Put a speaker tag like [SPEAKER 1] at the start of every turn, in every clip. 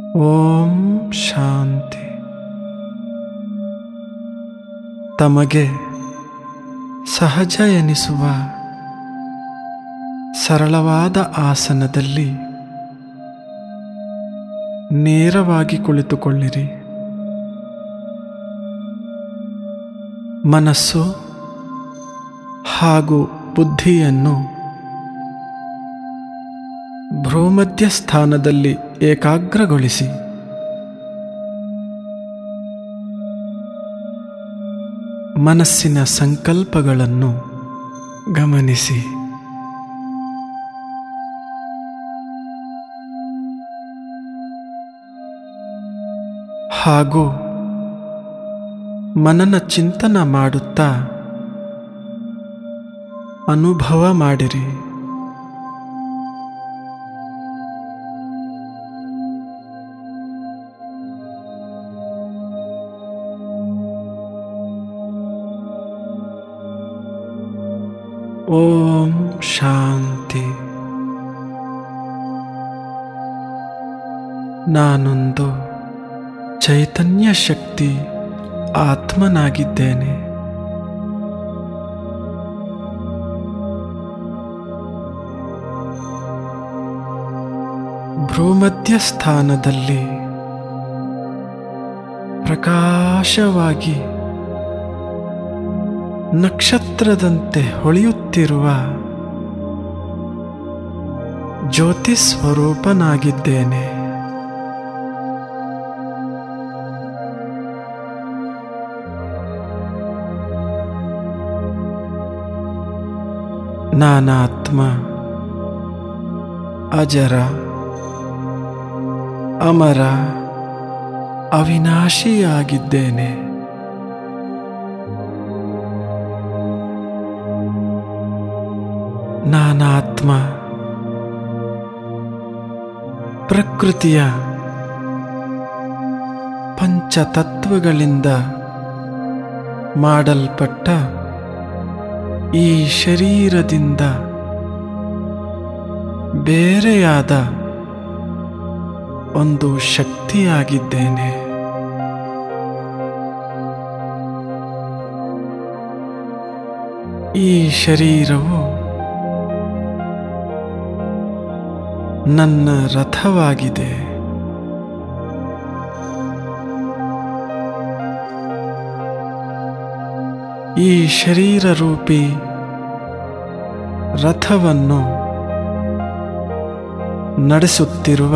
[SPEAKER 1] ಓಂ ಶಾಂತಿ ತಮಗೆ ಸಹಜ ಎನಿಸುವ ಸರಳವಾದ ಆಸನದಲ್ಲಿ ನೇರವಾಗಿ ಕುಳಿತುಕೊಳ್ಳಿರಿ ಮನಸ್ಸು ಹಾಗೂ ಬುದ್ಧಿಯನ್ನು ಭ್ರೂಮಧ್ಯ ಸ್ಥಾನದಲ್ಲಿ ಏಕಾಗ್ರಗೊಳಿಸಿ ಮನಸ್ಸಿನ ಸಂಕಲ್ಪಗಳನ್ನು ಗಮನಿಸಿ ಹಾಗೂ ಮನನ ಚಿಂತನ ಮಾಡುತ್ತಾ ಅನುಭವ ಮಾಡಿರಿ ಓಂ ಶಾಂತಿ ನಾನೊಂದು ಚೈತನ್ಯ ಶಕ್ತಿ ಆತ್ಮನಾಗಿದ್ದೇನೆ ಭ್ರೂಮಧ್ಯ ಸ್ಥಾನದಲ್ಲಿ ಪ್ರಕಾಶವಾಗಿ ನಕ್ಷತ್ರದಂತೆ ಹೊಳೆಯುತ್ತಿರುವ ಜ್ಯೋತಿ ಸ್ವರೂಪನಾಗಿದ್ದೇನೆ ನಾನಾತ್ಮ ಅಜರ ಅಮರ ಅವಿನಾಶಿಯಾಗಿದ್ದೇನೆ ನಾನಾತ್ಮ ಪ್ರಕೃತಿಯ ಪಂಚತತ್ವಗಳಿಂದ ಮಾಡಲ್ಪಟ್ಟ ಈ ಶರೀರದಿಂದ ಬೇರೆಯಾದ ಒಂದು ಶಕ್ತಿಯಾಗಿದ್ದೇನೆ ಈ ಶರೀರವು ನನ್ನ ರಥವಾಗಿದೆ ಈ ಶರೀರ ರೂಪಿ ರಥವನ್ನು ನಡೆಸುತ್ತಿರುವ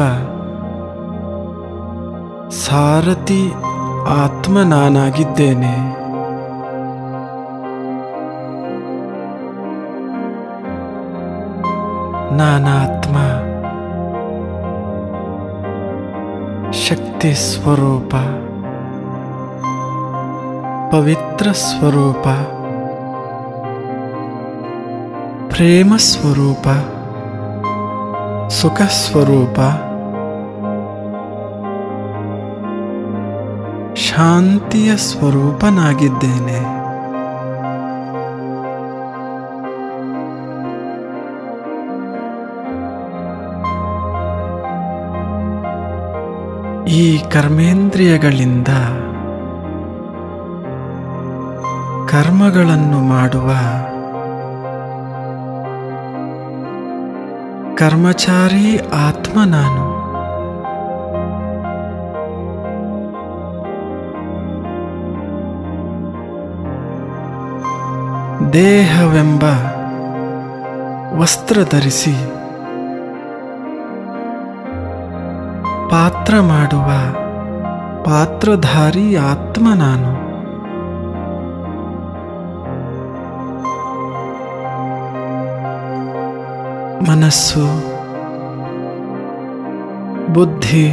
[SPEAKER 1] ಸಾರಥಿ ಆತ್ಮ ನಾನಾಗಿದ್ದೇನೆ ನಾನಾತ್ಮ ಶಕ್ತಿ ಸ್ವರೂಪ ಪವಿತ್ರ ಸ್ವರೂಪ ಪ್ರೇಮ ಸ್ವರೂಪ ಸುಖ ಸ್ವರೂಪ ಶಾಂತಿಯ ಸ್ವರೂಪನಾಗಿದ್ದೇನೆ ಈ ಕರ್ಮೇಂದ್ರಿಯಗಳಿಂದ ಕರ್ಮಗಳನ್ನು ಮಾಡುವ ಕರ್ಮಚಾರಿ ಆತ್ಮ ನಾನು ದೇಹವೆಂಬ ವಸ್ತ್ರ ಧರಿಸಿ ಪಾತ್ರ ಮಾಡುವ ಪಾತ್ರಧಾರಿ ಆತ್ಮ ನಾನು ಮನಸ್ಸು ಬುದ್ಧಿ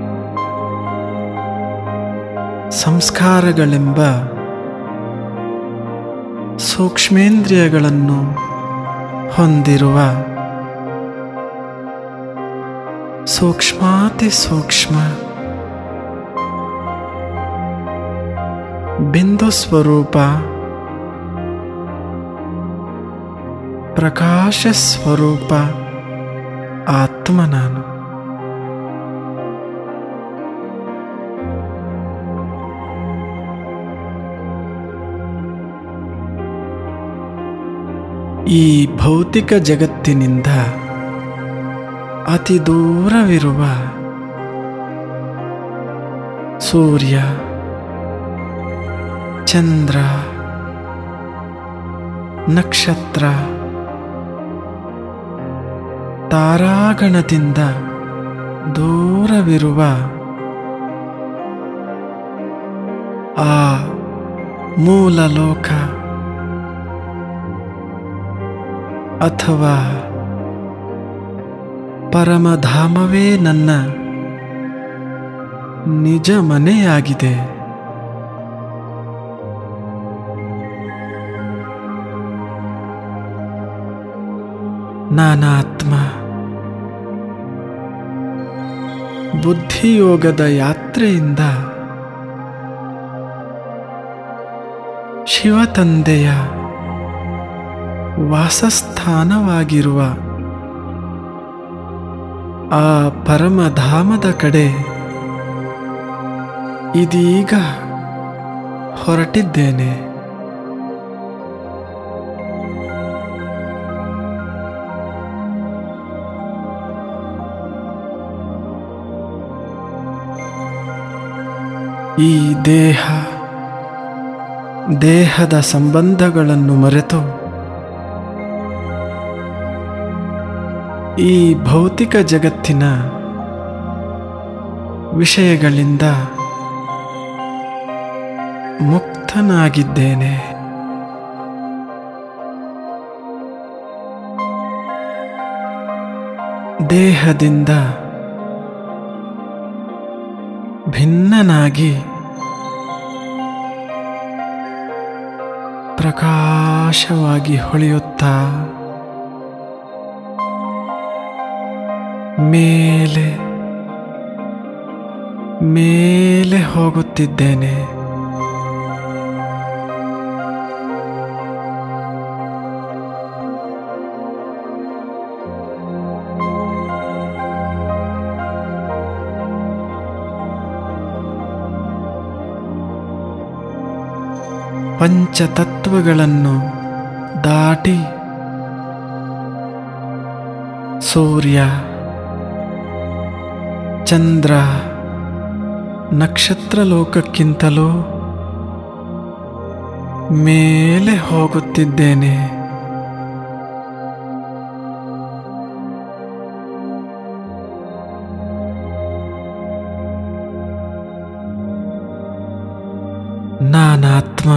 [SPEAKER 1] ಸಂಸ್ಕಾರಗಳೆಂಬ ಸೂಕ್ಷ್ಮೇಂದ್ರಿಯಗಳನ್ನು ಹೊಂದಿರುವ ಸೂಕ್ಷ್ಮಾತಿ ಸೂಕ್ಷ್ಮ ಬಿಂದು ಸ್ವರೂಪ ಪ್ರಕಾಶ ಸ್ವರೂಪ ಆತ್ಮ ನಾನು ಈ ಭೌತಿಕ ಜಗತ್ತಿನಿಂದ ಅತಿ ದೂರವಿರುವ ಸೂರ್ಯ ಚಂದ್ರ ನಕ್ಷತ್ರ ತಾರಾಗಣದಿಂದ ದೂರವಿರುವ ಆ ಮೂಲ ಲೋಕ ಅಥವಾ ಪರಮಧಾಮವೇ ನನ್ನ ನಿಜ ಮನೆಯಾಗಿದೆ ನಾನಾತ್ಮ ಬುದ್ಧಿಯೋಗದ ಯಾತ್ರೆಯಿಂದ ಶಿವತಂದೆಯ ವಾಸಸ್ಥಾನವಾಗಿರುವ ಆ ಪರಮಧಾಮದ ಕಡೆ ಇದೀಗ ಹೊರಟಿದ್ದೇನೆ ಈ ದೇಹ ದೇಹದ ಸಂಬಂಧಗಳನ್ನು ಮರೆತು ಈ ಭೌತಿಕ ಜಗತ್ತಿನ ವಿಷಯಗಳಿಂದ ಮುಕ್ತನಾಗಿದ್ದೇನೆ ದೇಹದಿಂದ ಭಿನ್ನನಾಗಿ ಪ್ರಕಾಶವಾಗಿ ಹೊಳೆಯುತ್ತಾ ಮೇಲೆ ಮೇಲೆ ಹೋಗುತ್ತಿದ್ದೇನೆ ಪಂಚತತ್ವಗಳನ್ನು ದಾಟಿ ಸೂರ್ಯ ಚಂದ್ರ ನಕ್ಷತ್ರ ಲೋಕಕ್ಕಿಂತಲೂ ಮೇಲೆ ಹೋಗುತ್ತಿದ್ದೇನೆ ನಾನಾತ್ಮ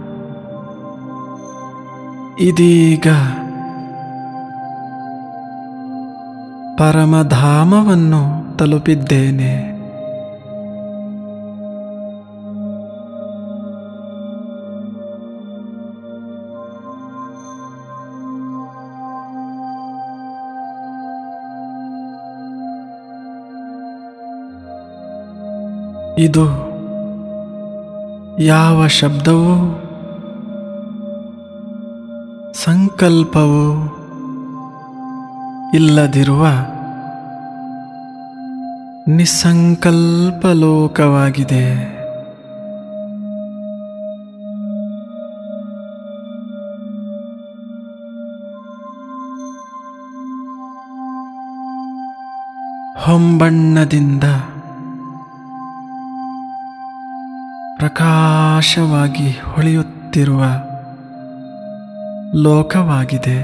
[SPEAKER 1] ಇದೀಗ ಪರಮಧಾಮವನ್ನು ತಲುಪಿದ್ದೇನೆ ಇದು ಯಾವ ಶಬ್ದವೂ ಸಂಕಲ್ಪವು ಇಲ್ಲದಿರುವ ನಿಸ್ಸಂಕಲ್ಪ ಲೋಕವಾಗಿದೆ ಹೊಂಬಣ್ಣದಿಂದ ಪ್ರಕಾಶವಾಗಿ ಹೊಳೆಯುತ್ತಿರುವ ಲೋಕವಾಗಿದೆ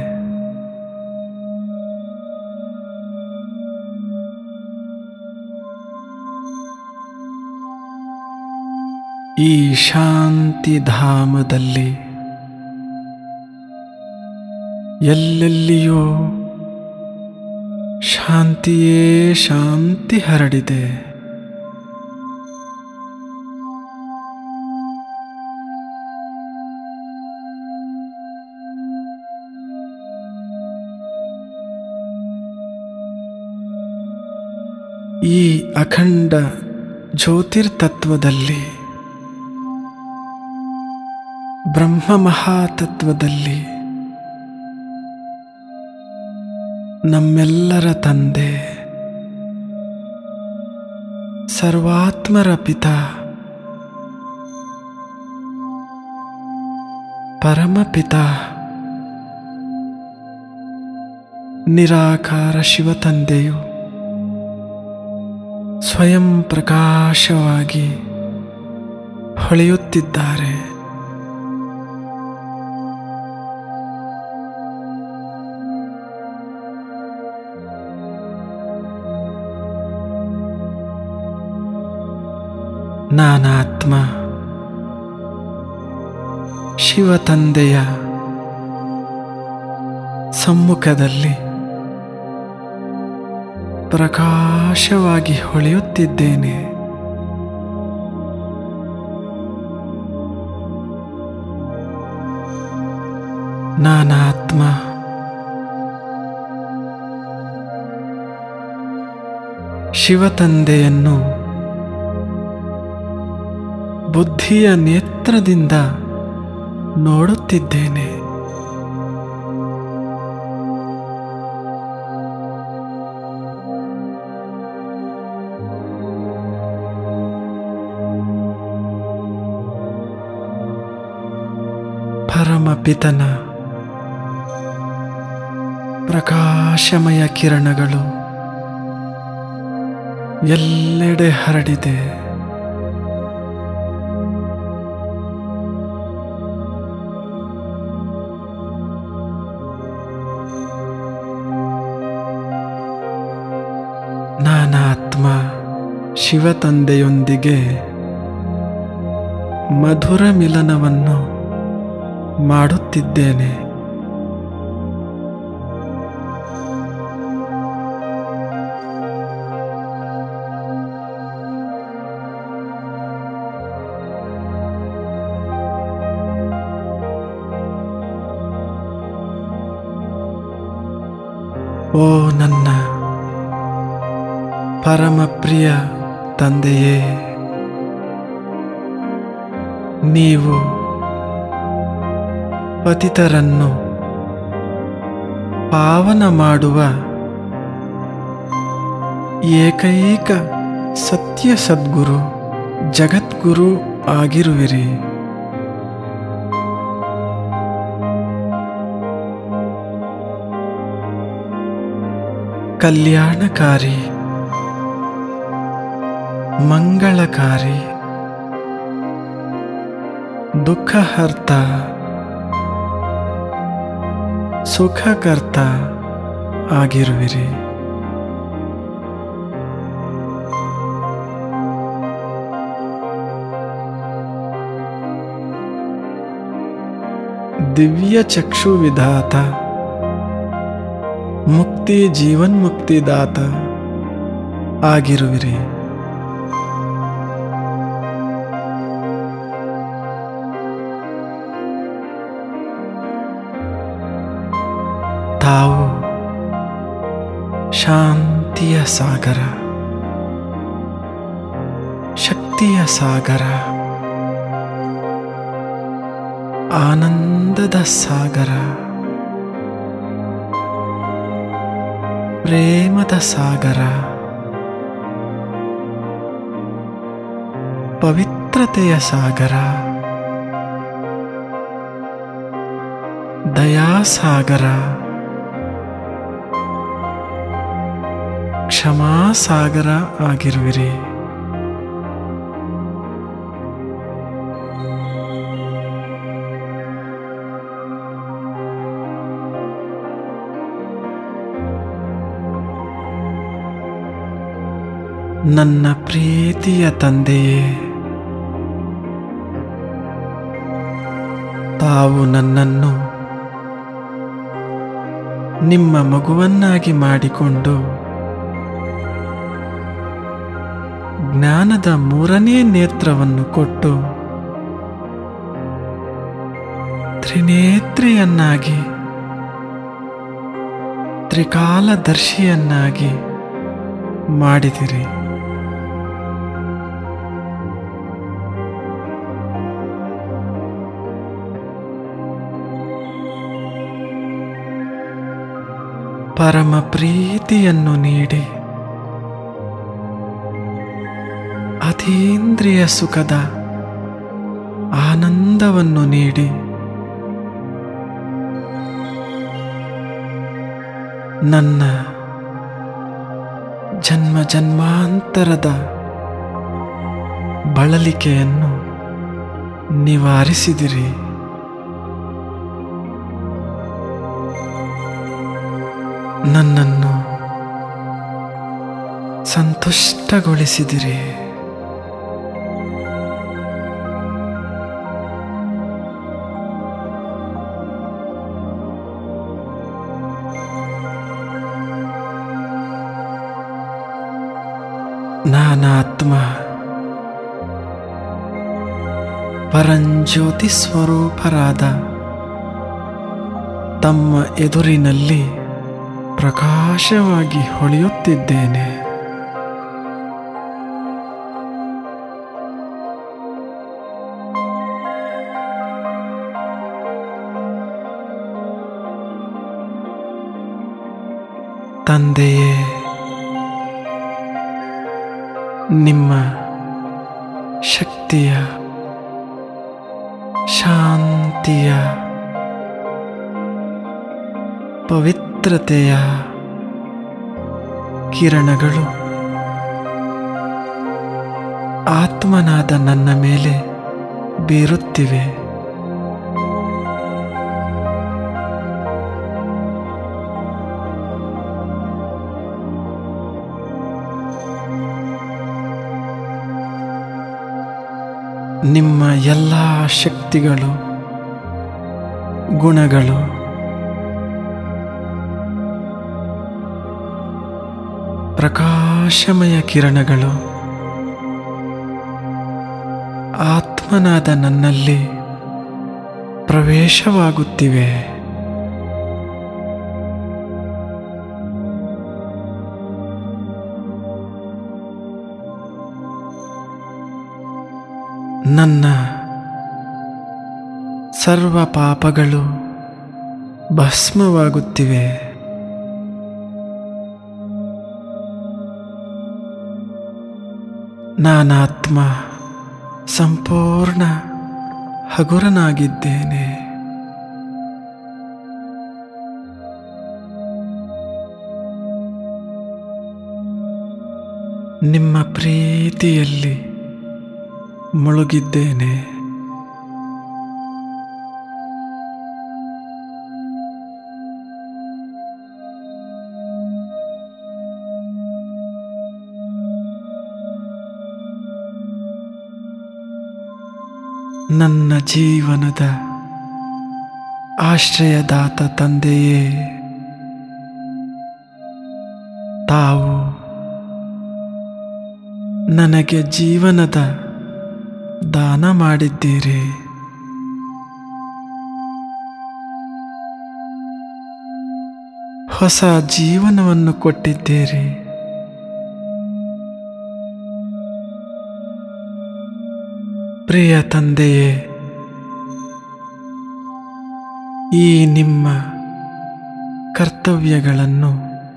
[SPEAKER 1] ಈ ಶಾಂತಿಧಾಮದಲ್ಲಿ ಎಲ್ಲೆಲ್ಲಿಯೂ ಶಾಂತಿಯೇ ಶಾಂತಿ ಹರಡಿದೆ ಈ ಅಖಂಡ ಜ್ಯೋತಿರ್ತತ್ವದಲ್ಲಿ ಬ್ರಹ್ಮ ಮಹಾತತ್ವದಲ್ಲಿ ನಮ್ಮೆಲ್ಲರ ತಂದೆ ಸರ್ವಾತ್ಮರ ಪಿತ ಪರಮಪಿತ ನಿರಾಕಾರ ಶಿವತಂದೆಯು ಸ್ವಯಂ ಪ್ರಕಾಶವಾಗಿ ಹೊಳೆಯುತ್ತಿದ್ದಾರೆ ನಾನಾತ್ಮ ಶಿವತಂದೆಯ ಸಮ್ಮುಖದಲ್ಲಿ ಪ್ರಕಾಶವಾಗಿ ಹೊಳೆಯುತ್ತಿದ್ದೇನೆ ನಾನಾತ್ಮ ಶಿವತಂದೆಯನ್ನು ಬುದ್ಧಿಯ ನೇತ್ರದಿಂದ ನೋಡುತ್ತಿದ್ದೇನೆ ಪರಮಪಿತನ ಪ್ರಕಾಶಮಯ ಕಿರಣಗಳು ಎಲ್ಲೆಡೆ ಹರಡಿದೆ ನಾನಾತ್ಮ ಶಿವತಂದೆಯೊಂದಿಗೆ ಮಧುರ ಮಿಲನವನ್ನು ಮಾಡುತ್ತಿದ್ದೇನೆ ಓ ನನ್ನ ಪರಮಪ್ರಿಯ ತಂದೆಯೇ ನೀವು ಪತಿತರನ್ನು ಪಾವನ ಮಾಡುವ ಏಕೈಕ ಸತ್ಯ ಸದ್ಗುರು ಜಗದ್ಗುರು ಆಗಿರುವಿರಿ ಕಲ್ಯಾಣಕಾರಿ ಮಂಗಳಕಾರಿ ದುಃಖಹರ್ತ ಸುಖಕರ್ತ ಆಗಿರುವಿರಿ ದಿವ್ಯ ಚಕ್ಷು ವಿಧಾತ ಮುಕ್ತಿ ಜೀವನ್ಮುಕ್ತಿದಾತ ಆಗಿರುವಿರಿ ತಾವು ಶಾಂತಿಯ ಸಾಗರ ಶಕ್ತಿಯ ಸಾಗರ ಆನಂದದ ಸಾಗರ ಪ್ರೇಮದ ಸಾಗರ ಪವಿತ್ರತೆಯ ಸಾಗರ ದಯಾಸಾಗರ ಕ್ಷಮಾಸಾಗರ ಆಗಿರುವಿರಿ ನನ್ನ ಪ್ರೀತಿಯ ತಂದೆಯೇ ತಾವು ನನ್ನನ್ನು ನಿಮ್ಮ ಮಗುವನ್ನಾಗಿ ಮಾಡಿಕೊಂಡು ಜ್ಞಾನದ ಮೂರನೇ ನೇತ್ರವನ್ನು ಕೊಟ್ಟು ತ್ರಿನೇತ್ರಿಯನ್ನಾಗಿ ತ್ರಿಕಾಲದರ್ಶಿಯನ್ನಾಗಿ ಮಾಡಿದಿರಿ ಪರಮ ಪ್ರೀತಿಯನ್ನು ನೀಡಿ ಅತೀಂದ್ರಿಯ ಸುಖದ ಆನಂದವನ್ನು ನೀಡಿ ನನ್ನ ಜನ್ಮ ಜನ್ಮಾಂತರದ ಬಳಲಿಕೆಯನ್ನು ನಿವಾರಿಸಿದಿರಿ ನನ್ನನ್ನು ಸಂತುಷ್ಟಗೊಳಿಸಿದಿರಿ ನಾನಾತ್ಮ ಪರಂಜ್ಯೋತಿ ಸ್ವರೂಪರಾದ ತಮ್ಮ ಎದುರಿನಲ್ಲಿ ಪ್ರಕಾಶವಾಗಿ ಹೊಳೆಯುತ್ತಿದ್ದೇನೆ ತಂದೆಯೇ ನಿಮ್ಮ ಶಕ್ತಿಯ ಶಾಂತಿಯ ಪವಿತ್ರತೆಯ ಕಿರಣಗಳು ಆತ್ಮನಾದ ನನ್ನ ಮೇಲೆ ಬೀರುತ್ತಿವೆ ನಿಮ್ಮ ಎಲ್ಲ ಶಕ್ತಿಗಳು ಗುಣಗಳು ಪ್ರಕಾಶಮಯ ಕಿರಣಗಳು ಆತ್ಮನಾದ ನನ್ನಲ್ಲಿ ಪ್ರವೇಶವಾಗುತ್ತಿವೆ ನನ್ನ ಸರ್ವ ಪಾಪಗಳು ಭಸ್ಮವಾಗುತ್ತಿವೆ ನಾನಾತ್ಮ ಸಂಪೂರ್ಣ ಹಗುರನಾಗಿದ್ದೇನೆ ನಿಮ್ಮ ಪ್ರೀತಿಯಲ್ಲಿ ಮುಳುಗಿದ್ದೇನೆ ನನ್ನ ಜೀವನದ ಆಶ್ರಯದಾತ ತಂದೆಯೇ ತಾವು ನನಗೆ ಜೀವನದ ದಾನ ಮಾಡಿದ್ದೀರಿ ಹೊಸ ಜೀವನವನ್ನು ಕೊಟ್ಟಿದ್ದೀರಿ ಪ್ರಿಯ ತಂದೆಯೇ ಈ ನಿಮ್ಮ ಕರ್ತವ್ಯಗಳನ್ನು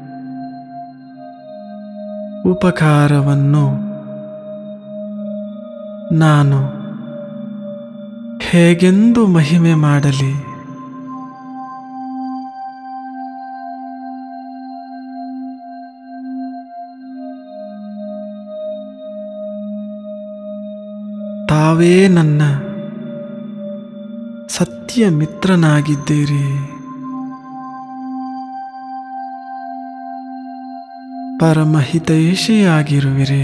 [SPEAKER 1] ಉಪಕಾರವನ್ನು ನಾನು ಹೇಗೆಂದು ಮಹಿಮೆ ಮಾಡಲಿ ತಾವೇ ನನ್ನ ಸತ್ಯ ಮಿತ್ರನಾಗಿದ್ದೀರಿ ಪರಮಹಿತೈಷಿಯಾಗಿರುವಿರಿ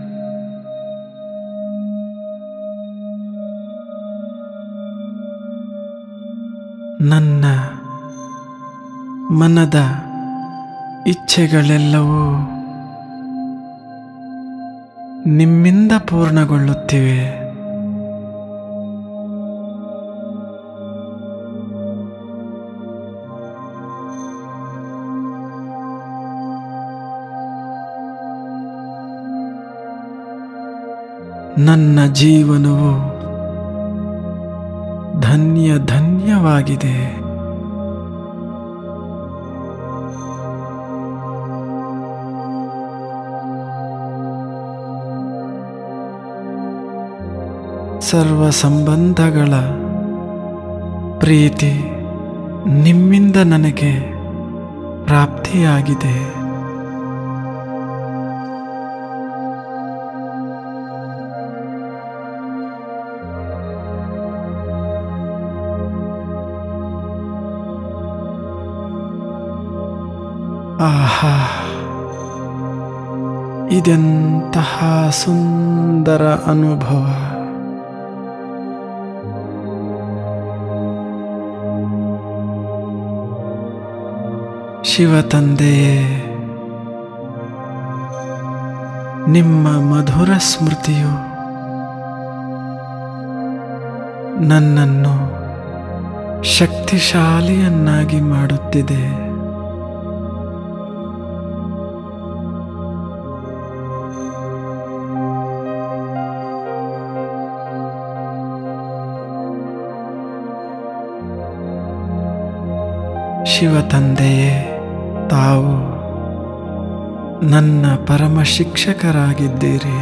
[SPEAKER 1] ನನ್ನ ಮನದ ಇಚ್ಛೆಗಳೆಲ್ಲವೂ ನಿಮ್ಮಿಂದ ಪೂರ್ಣಗೊಳ್ಳುತ್ತಿವೆ ನನ್ನ ಜೀವನವು ಧನ್ಯ ಧನ್ಯವಾಗಿದೆ ಸರ್ವ ಸಂಬಂಧಗಳ ಪ್ರೀತಿ ನಿಮ್ಮಿಂದ ನನಗೆ ಪ್ರಾಪ್ತಿಯಾಗಿದೆ ಆಹಾ ಇದೆಂತಹ ಸುಂದರ ಅನುಭವ ಶಿವ ತಂದೆಯೇ ನಿಮ್ಮ ಮಧುರ ಸ್ಮೃತಿಯು ನನ್ನನ್ನು ಶಕ್ತಿಶಾಲಿಯನ್ನಾಗಿ ಮಾಡುತ್ತಿದೆ ಶಿವ ತಂದೆಯೇ ತಾವು ನನ್ನ ಪರಮ ಶಿಕ್ಷಕರಾಗಿದ್ದೀರಿ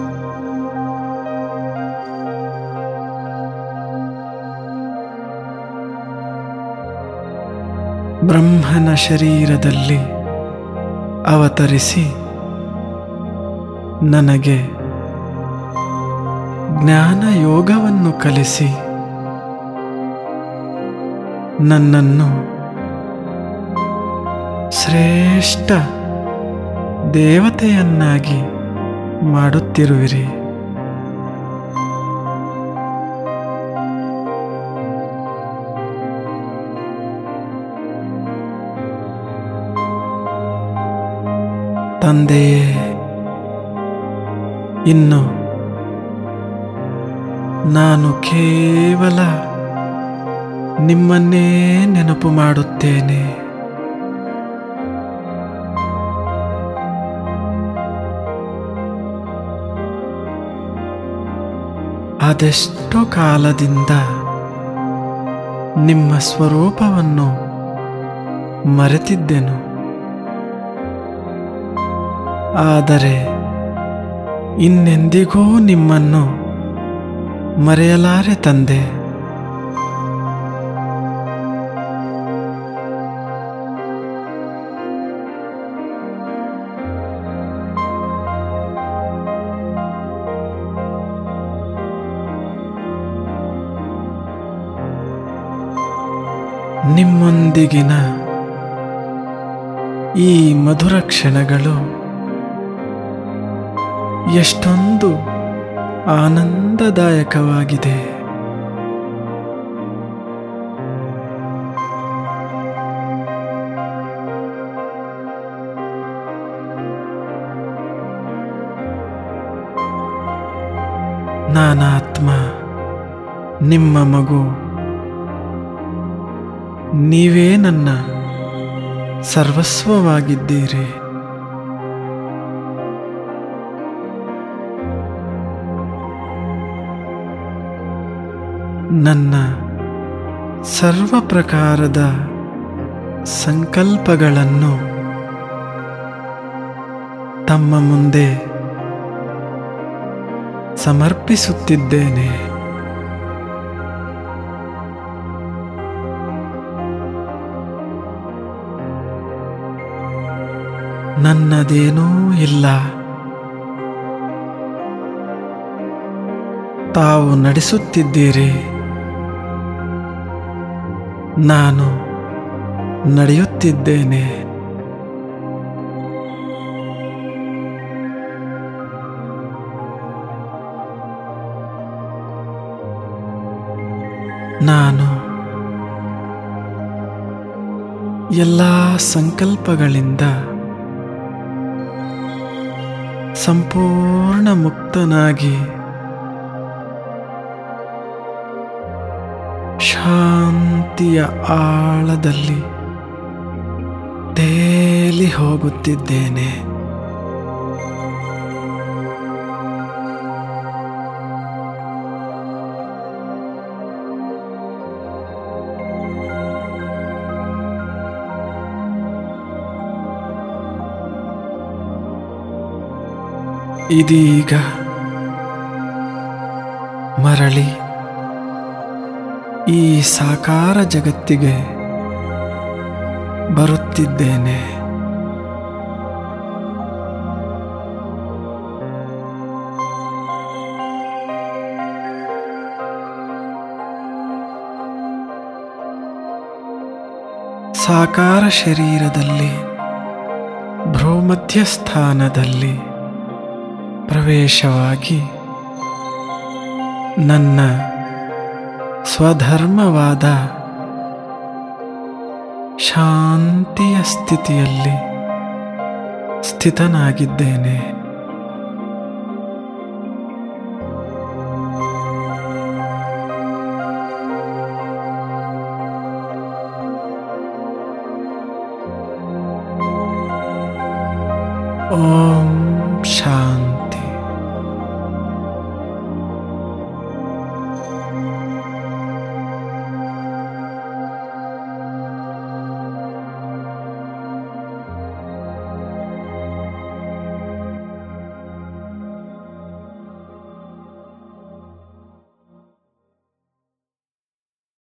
[SPEAKER 1] ಬ್ರಹ್ಮನ ಶರೀರದಲ್ಲಿ ಅವತರಿಸಿ ನನಗೆ ಜ್ಞಾನ ಯೋಗವನ್ನು ಕಲಿಸಿ ನನ್ನನ್ನು ಶ್ರೇಷ್ಠ ದೇವತೆಯನ್ನಾಗಿ ಮಾಡುತ್ತಿರುವಿರಿ ತಂದೆಯೇ ಇನ್ನು ನಾನು ಕೇವಲ ನಿಮ್ಮನ್ನೇ ನೆನಪು ಮಾಡುತ್ತೇನೆ ಅದೆಷ್ಟೋ ಕಾಲದಿಂದ ನಿಮ್ಮ ಸ್ವರೂಪವನ್ನು ಮರೆತಿದ್ದೆನು ಆದರೆ ಇನ್ನೆಂದಿಗೂ ನಿಮ್ಮನ್ನು ಮರೆಯಲಾರೆ ತಂದೆ ನಿಮ್ಮೊಂದಿಗಿನ ಈ ಮಧುರ ಕ್ಷಣಗಳು ಎಷ್ಟೊಂದು ಆನಂದದಾಯಕವಾಗಿದೆ ನಾನಾತ್ಮ ನಿಮ್ಮ ಮಗು ನೀವೇ ನನ್ನ ಸರ್ವಸ್ವವಾಗಿದ್ದೀರಿ ನನ್ನ ಸರ್ವ ಪ್ರಕಾರದ ಸಂಕಲ್ಪಗಳನ್ನು ತಮ್ಮ ಮುಂದೆ ಸಮರ್ಪಿಸುತ್ತಿದ್ದೇನೆ ನನ್ನದೇನೂ ಇಲ್ಲ ತಾವು ನಡೆಸುತ್ತಿದ್ದೀರಿ ನಾನು ನಡೆಯುತ್ತಿದ್ದೇನೆ ನಾನು ಎಲ್ಲ ಸಂಕಲ್ಪಗಳಿಂದ ಸಂಪೂರ್ಣ ಮುಕ್ತನಾಗಿ ಶಾಂತಿಯ ಆಳದಲ್ಲಿ ತೇಲಿ ಹೋಗುತ್ತಿದ್ದೇನೆ ಇದೀಗ ಮರಳಿ ಈ ಸಾಕಾರ ಜಗತ್ತಿಗೆ ಬರುತ್ತಿದ್ದೇನೆ ಸಾಕಾರ ಶರೀರದಲ್ಲಿ ಭ್ರೂಮಧ್ಯಸ್ಥಾನದಲ್ಲಿ ಪ್ರವೇಶವಾಗಿ ನನ್ನ ಸ್ವಧರ್ಮವಾದ ಶಾಂತಿಯ ಸ್ಥಿತಿಯಲ್ಲಿ ಸ್ಥಿತನಾಗಿದ್ದೇನೆ ಓಂ ಶಾಂತಿ